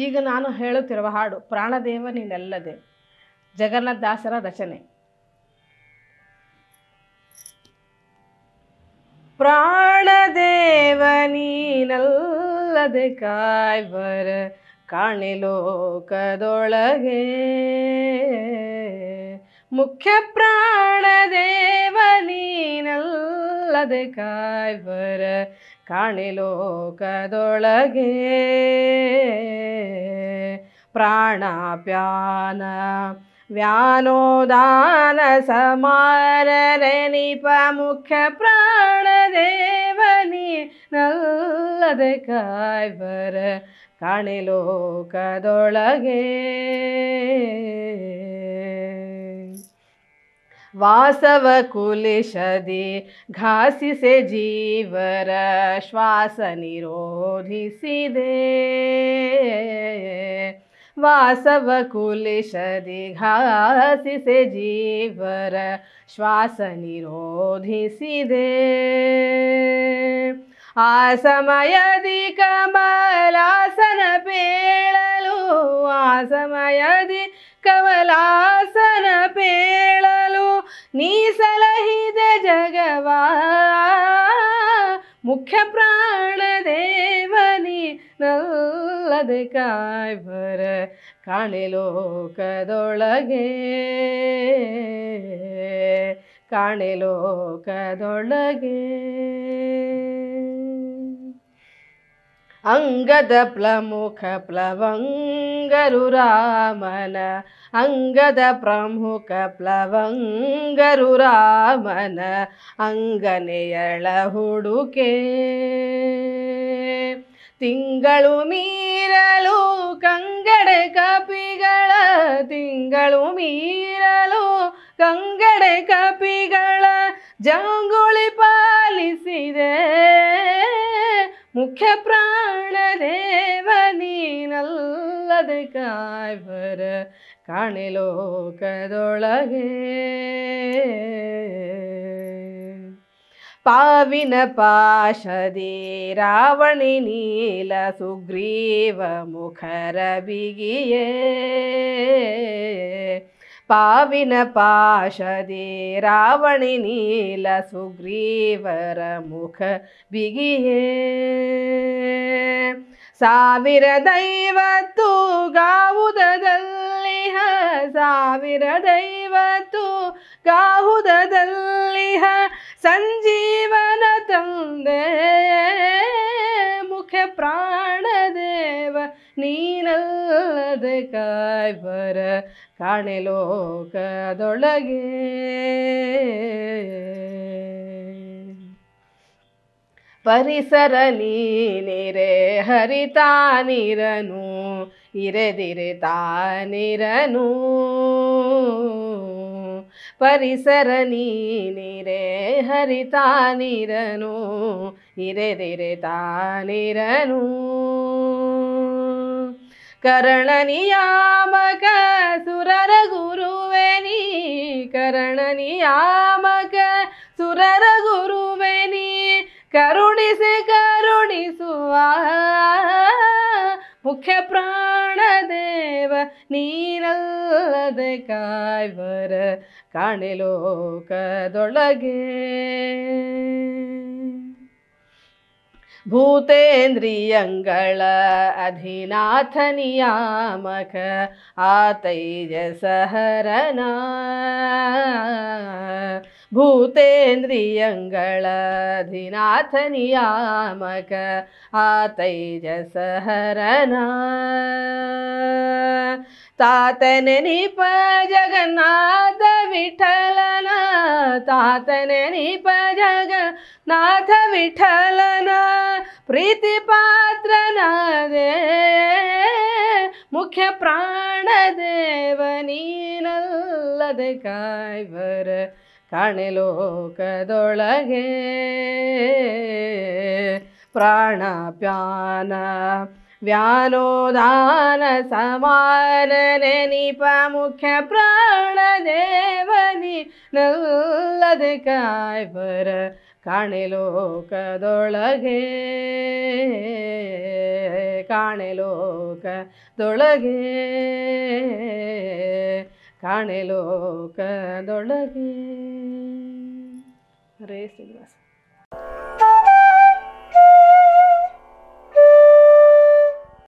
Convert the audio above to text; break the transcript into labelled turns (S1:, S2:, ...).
S1: ಈಗ ನಾನು ಹೇಳುತ್ತಿರುವ ಹಾಡು ಪ್ರಾಣದೇವ ನೀನಲ್ಲದೆ ಜಗನ್ನಾಥದಾಸರ ರಚನೆ ಪ್ರಾಣದೇವ ನೀನಲ್ಲದೆ ಕಾಯ್ವರ ಕಾಣಿ ಲೋಕದೊಳಗೆ ಮುಖ್ಯ ಪ್ರಾಣದೇವ ನೀನಲ್ಲದೆ ಕಾಯ್ವರ ಕಾಣಿ ಲೋಕದೊಳಗೆ ಪ್ರಾಣಾಪ್ಯಾನ ವ್ಯಾನೋದಾನ ಸಮಾರನೆ ನಿಪ ಮುಖ್ಯ ಪ್ರಾಣದೇವನಿ ನಲ್ಲದೆ ಕಾಯ್ವರ ಕಾಣಿ ಲೋಕದೊಳಗೆ ವಾಸವ ಕುಲಿಶದಿ ಘಾಸಿಸೆ ಜೀವರ ಶ್ವಾಸ ನಿರೋಧಿಸಿದೆ ವಾಸವ ಕುಲಿಶದಿ ಘಾಸಿಸೆ ಜೀವರ ಶ್ವಾಸ ನಿರೋಧಿಸಿದೆ ಆ ಸಮಯದಿ ಕಮಲಾಸನ ಪೇಳಲು ಆ ಸಮಯದಿ ಕಮಲಾಸನ ಪೇಳಲು ನೀ ಸಲಹಿದೆ ಜಗವಾ ಮುಖ್ಯ ಪ್ರಾಣದೇವನಿ ನಲ್ಲದೆ ಕಾಯ್ಬರ ಕಾಣಿ ಲೋಕದೊಳಗೆ ಕಾಣಿ ಲೋಕದೊಳಗೆ ಅಂಗದ ಪ್ಲಮುಖ ಪ್ಲವಂಗರು ರಾಮನ ಅಂಗದ ಪ್ರಮುಖ ಪ್ಲವಂಗರು ರಾಮನ ಅಂಗನೆಯಳ ಹುಡುಕೆ ತಿಂಗಳು ಮೀರಲು ಕಂಗಡೆ ಕಪಿಗಳ ತಿಂಗಳು ಮೀರಲು ಕಂಗಡೆ ಕಪಿಗಳ ಜಂಗುಳಿ ಪಾಲಿಸಿದೆ ಮುಖ್ಯ ಪ್ರಾಣದೇವ ನೀನಲ್ಲದೆ ಕಾಯ್ಬರ ಕಾಣಿ ಲೋಕದೊಳಗೆ ಪಾವಿನ ಪಾಶದಿ ರಾವಣಿ ನೀಲ ಸುಗ್ರೀವ ಮುಖರ ಬಿಗಿಯೇ ಪಾವಿನ ಪಾಶದಿ ರಾವಣಿ ನೀಲ ಸುಗ್ರೀವರ ಮುಖ ಬಿಗಿಯೇ ಸಾವಿರ ದೈವತ್ತು ಗಾವುದದಲ್ಲಿಹ ಸಾವಿರ ದೈವತ್ತು ಗಾಹುದದಲ್ಲಿಹ ಸಂಜೀವನ ತಂದೆ ಮುಖ್ಯ ಪ್ರಾಣದೇವ ನೀನಲ್ಲದೆ ಕಾಯ್ಬರ ಕಾಣೆ ಲೋಕದೊಳಗೆ ಪರಿಸರ ನೀನಿರೆ ಹರಿತಾನಿರನು ಇರೆದಿರೆ ತಾನಿರನು ಪರಿಸರ ನೀನಿರೆ ಹರಿತಾನಿರನು ಇರೆದಿರೆ ತಾನಿರನು ಕರಣ ನಿಯಾಮಕ ಸುರರ ಗುರುವೆ ನೀ ಕರಣ ನಿಯಾಮಕ ಸುರರ ಗುರುವೆ ನೀ ಕರುಣಿಸಿ ಕರುಣಿಸುವ ಮುಖ್ಯ ಪ್ರಾಣದೇವ ನೀನಲ್ಲದೆ ಕಾಯ್ವರ ಕಾಣಿ ಲೋಕದೊಳಗೆ ಭೂತೇಂದ್ರಿಯಂಗಳ ಅಧಿನಾಥ ನಿಯಾಮಕ ಆತೈಜಸಹರನ ಭೂತೇಂದ್ರಿಯಂಗಳ ಅಧಿನಾಥ ನಿಯಾಮಕ ಆತೈಜಸಹರನ ತಾತನೆ ನಿಪ ಜಗನ್ನಾಥ ವಿಠಲನ ತಾತನೆ ನಿಪ ಜಗನ್ನಾಥ ವಿಠಲನ ಪ್ರೀತಿ ಪಾತ್ರನಾದೆ ಮುಖ್ಯ ಪ್ರಾಣದೇವ ನೀನಲ್ಲದೆ ಕಾಯ್ವರ ಕಾಣೆ ಲೋಕದೊಳಗೆ ಪ್ರಾಣಾಪ್ಯಾನ ವ್ಯಾನೋದಾನ ಸಮಾನನೆ ನಿಪ ಮುಖ್ಯ ಪ್ರಾಣದೇವನಿ ನಲ್ಲದೆ ಕಾಯ್ಬರ ಕಾಣೆ ಲೋಕದೊಳಗೆ ಕಾಣೆ ಲೋಕದೊಳಗೆ ಕಾಣೆ ಲೋಕದೊಳಗೆ ಹರೇ ಶ್ರೀನಿವಾಸ